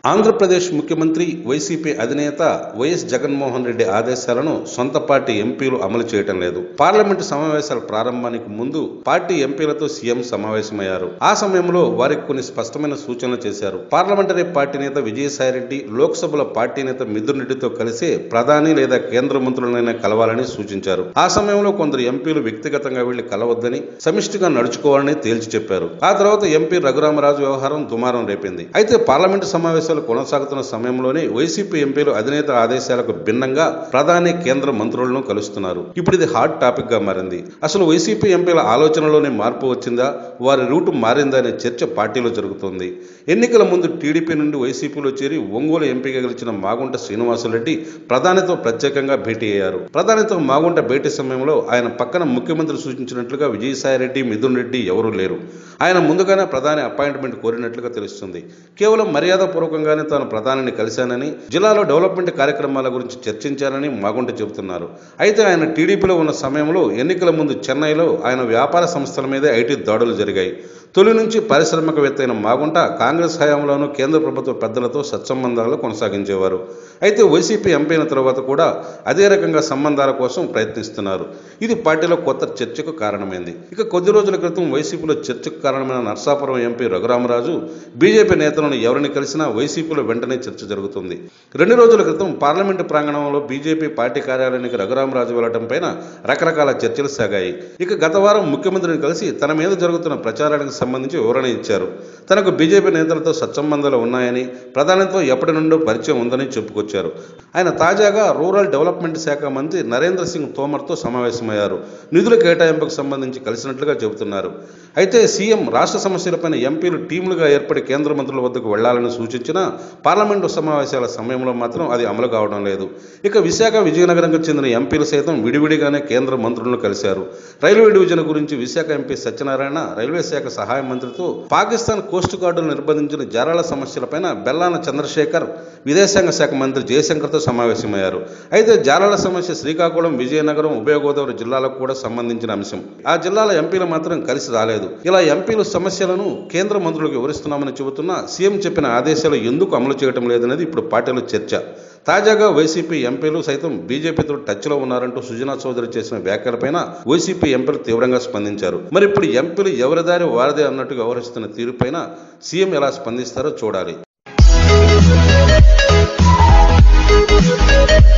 ఆంధ్రప్రదేశ్ ముఖ్యమంత్రి వైసీపీ అధినేత వైఎస్ జగన్మోహన్ రెడ్డి ఆదేశాలను సొంత పార్టీ ఎంపీలు అమలు చేయటం లేదు పార్లమెంటు సమావేశాల ప్రారంభానికి ముందు పార్టీ ఎంపీలతో సీఎం సమావేశమయ్యారు ఆ సమయంలో వారికి కొన్ని స్పష్టమైన సూచనలు చేశారు పార్లమెంటరీ పార్టీ నేత విజయసాయిరెడ్డి లోక్సభలో పార్టీ నేత మిథున్ రెడ్డితో కలిసి ప్రధాని లేదా కేంద్ర మంత్రులనైనా కలవాలని సూచించారు ఆ సమయంలో కొందరు ఎంపీలు వ్యక్తిగతంగా వెళ్లి కలవద్దని సమిష్టిగా నడుచుకోవాలని తేల్చి చెప్పారు ఆ తర్వాత ఎంపీ రఘురామరాజు వ్యవహారం దుమారం రేపింది అయితే పార్లమెంటు సమావేశాలు కొనసాగుతున్న సమయంలోనే వైసీపీ ఎంపీలు అధినేత ఆదేశాలకు భిన్నంగా ప్రధాని కేంద్ర మంత్రులను కలుస్తున్నారు ఇప్పుడు ఇది హాట్ టాపిక్ గా మారింది అసలు వైసీపీ ఎంపీల ఆలోచనలోనే మార్పు వచ్చిందా వారి రూటు మారిందా అనే చర్చ పార్టీలో జరుగుతోంది ఎన్నికల ముందు టీడీపీ నుండి వైసీపీలో చేరి ఒంగోలు ఎంపీగా గెలిచిన మాగుంట శ్రీనివాసులరెడ్డి ప్రధానితో ప్రత్యేకంగా భేటీ అయ్యారు ప్రధానితో మాగుంట భేటీ సమయంలో ఆయన పక్కన ముఖ్యమంత్రి సూచించినట్లుగా విజయసాయిరెడ్డి మిథున్ రెడ్డి ఎవరూ లేరు ఆయన ముందుగానే ప్రధాని అపాయింట్మెంట్ కోరినట్లుగా తెలుస్తుంది కేవలం మర్యాదపూర్వకంగానే తాను ప్రధానిని కలిశానని జిల్లాలో డెవలప్మెంట్ కార్యక్రమాల గురించి చర్చించానని మాగుంట చెబుతున్నారు అయితే ఆయన టీడీపీలో ఉన్న సమయంలో ఎన్నికల ముందు చెన్నైలో ఆయన వ్యాపార సంస్థల మీదే ఐటీ దాడులు జరిగాయి తొలి నుంచి పారిశ్రామికవేత్త అయిన మాగుంట కాంగ్రెస్ హయాంలోనూ కేంద్ర ప్రభుత్వ పెద్దలతో సత్సంబంధాలు కొనసాగించేవారు అయితే వైసీపీ ఎంపీ అయిన తర్వాత కూడా అదే రకంగా సంబంధాల కోసం ప్రయత్నిస్తున్నారు ఇది పార్టీలో కొత్త చర్చకు కారణమైంది ఇక కొద్ది రోజుల క్రితం వైసీపీలో చర్చకు కారణమైన నర్సాపురం ఎంపీ రఘురామరాజు బీజేపీ నేతలను ఎవరిని కలిసినా వైసీపీలో వెంటనే చర్చ జరుగుతుంది రెండు రోజుల క్రితం పార్లమెంటు ప్రాంగణంలో బీజేపీ పార్టీ కార్యాలయానికి రఘురామరాజు వెళ్లడం పైన రకరకాల చర్చలు సాగాయి ఇక గత వారం ముఖ్యమంత్రిని కలిసి తన మీద జరుగుతున్న ప్రచారానికి సంబంధించి వివరణ ఇచ్చారు తనకు బీజేపీ నేతలతో సత్సంబంధాలు ఉన్నాయని ప్రధానితో ఎప్పటి నుండో పరిచయం ఉందని చెప్పుకొచ్చారు ఆయన తాజాగా రూరల్ డెవలప్మెంట్ శాఖ మంత్రి నరేంద్ర సింగ్ తోమర్తో సమావేశమయ్యారు నిధుల కేటాయింపుకు సంబంధించి కలిసినట్లుగా చెబుతున్నారు అయితే సీఎం రాష్ట్ర సమస్యలపైన ఎంపీలు టీములుగా ఏర్పడి కేంద్ర మంత్రుల వద్దకు వెళ్లాలని సూచించినా పార్లమెంటు సమావేశాల సమయంలో మాత్రం అది అమలు కావడం లేదు ఇక విశాఖ విజయనగరంకు చెందిన ఎంపీలు సైతం విడివిడిగానే కేంద్ర మంత్రులను కలిశారు రైల్వే డివిజన్ గురించి విశాఖ ఎంపీ సత్యనారాయణ రైల్వే శాఖ సహాయ మంత్రితో పాకిస్తాన్ కోస్ట్ గార్డులు నిర్బంధించిన జారాల సమస్యలపైన బెల్లాన చంద్రశేఖర్ విదేశాంగ శాఖ మంత్రి జయశంకర్తో సమావేశమయ్యారు అయితే జారాల సమస్య శ్రీకాకుళం విజయనగరం ఉభయ గోదావరి జిల్లాలకు కూడా సంబంధించిన అంశం ఆ జిల్లాల ఎంపీలు మాత్రం కలిసి రాలేదు ఇలా ఎంపీలు సమస్యలను కేంద్ర మంత్రులకు వివరిస్తున్నామని చెబుతున్నా సీఎం చెప్పిన ఆదేశాలు ఎందుకు అమలు చేయడం లేదనేది ఇప్పుడు పార్టీలో చర్చ తాజాగా వైసీపీ ఎంపీలు సైతం బీజేపీతో టచ్లో ఉన్నారంటూ సుజనా చౌదరి చేసిన వ్యాఖ్యలపైన వైసీపీ ఎంపీలు తీవ్రంగా స్పందించారు మరి ఇప్పుడు ఎంపీలు ఎవరి దారి వారిదే అన్నట్టు వ్యవహరిస్తున్న తీరుపైన సీఎం ఎలా స్పందిస్తారో చూడాలి